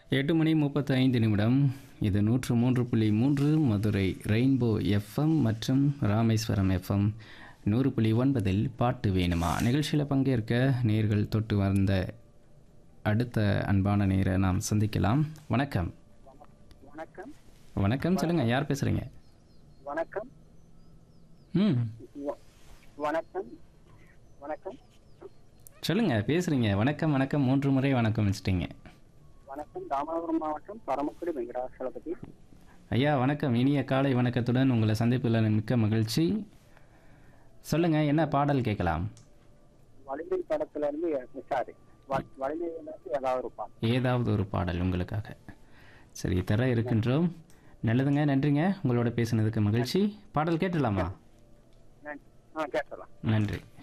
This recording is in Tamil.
எட்டு மணி முப்பத்தி ஐந்து நிமிடம் இது நூற்று மூன்று புள்ளி மூன்று மதுரை ரெயின்போ எஃப்எம் மற்றும் ராமேஸ்வரம் எஃப்எம் நூறு புள்ளி ஒன்பதில் பாட்டு வேணுமா நிகழ்ச்சியில் பங்கேற்க நேர்கள் தொட்டு வந்த அடுத்த அன்பான நேரை நாம் சந்திக்கலாம் வணக்கம் வணக்கம் வணக்கம் சொல்லுங்கள் யார் பேசுகிறீங்க வணக்கம் ம் வ- வணக்கம் வணக்கம் சொல்லுங்கள் பேசுகிறீங்க வணக்கம் வணக்கம் மூன்று முறை வணக்கம் வச்சிட்டீங்க வணக்கம் ராமநாதபுரம் மாவட்டம் பரமக்குடி வெங்கடாசலபதி ஐயா வணக்கம் இனிய காலை வணக்கத்துடன் உங்களை சந்திப்பில் மிக்க மகிழ்ச்சி சொல்லுங்கள் என்ன பாடல் கேட்கலாம் வலிமை படத்துல இருந்து சாரி வலிமையில இருந்து ஏதாவது ஒரு பாட்டு ஏதாவது ஒரு பாடல் உங்களுக்காக சரி தர இருக்கின்றோம் நல்லதுங்க நன்றிங்க உங்களோட பேசுனதுக்கு மகிழ்ச்சி பாடல் கேட்டுடலாமா நன்றி. ஆ கேட்கலாம் நன்றி